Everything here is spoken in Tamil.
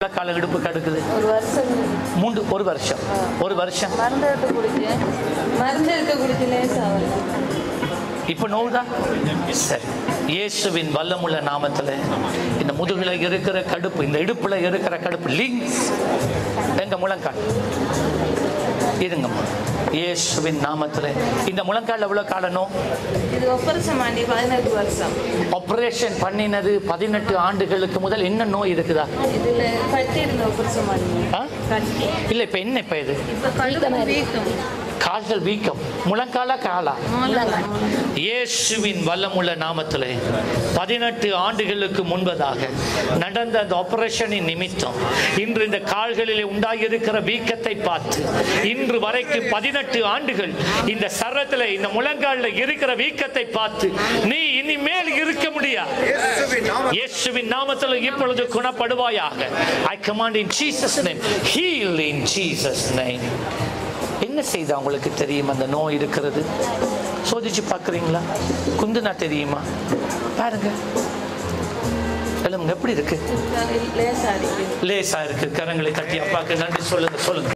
கால இடுப்பு கடுக்குது ஒரு வருஷம் மூன்று ஒரு வருஷம் ஒரு வருஷம் மருந்து எடுத்து குடிச்சேன் மருந்து எடுத்து குடிச்சு லேசா வருது இப்ப நோவுதா சரி இயேசுவின் வல்லமுள்ள நாமத்துல இந்த முதுகுல இருக்கிற கடுப்பு இந்த இடுப்புல இருக்கிற கடுப்பு லிங்க்ஸ் எங்க முழங்கால் இருங்கம்மா இயேசுவின் நாமத்துல இந்த முழங்கால் எவ்வளவு காலணும் இது ஒப்பரசம் ஆண்டி பதினெட்டு வருஷம் ஆபரேஷன் பண்ணினது பதினெட்டு ஆண்டுகளுக்கு முதல் என்ன நோய் இருக்குதா இதுல கட்டி இருந்த ஒப்பரசம் ஆண்டி ஆ? கட்டி இல்ல இப்ப என்ன இப்ப இது இப்ப கழுத்து வீக்கம் கால்கள் வீக்கம் முழங்காலா காலா மூலம் இயேசுவின் வல்லமுள்ள நாமத்திலே பதினெட்டு ஆண்டுகளுக்கு முன்பதாக நடந்த அந்த ஆபரேஷனின் நிமித்தம் இன்று இந்த கால்களிலே உண்டாகியிருக்கிற வீக்கத்தை பார்த்து இன்று வரைக்கும் பதினெட்டு ஆண்டுகள் இந்த சரத்தில் இந்த முழங்காலில் இருக்கிற வீக்கத்தை பார்த்து நீ இனிமேல் இருக்க முடியாது இயேசுவின் நாமத்தில் இயேசுவின் நாமத்தில் இப்பொழுது குணப்படுவாயாக I command in Jesus name heal in Jesus name என்ன செய்தா உங்களுக்கு தெரியும் அந்த நோய் இருக்கிறது சோதிச்சு பார்க்குறீங்களா குந்துனா தெரியுமா பாருங்க எழுமுங்க எப்படி இருக்கு லேசா அடிக்குது லேசா இருக்கு கரங்களை தட்டி அப்பாக்கு நன்றி சொல்லுங்க சொல்லுங்க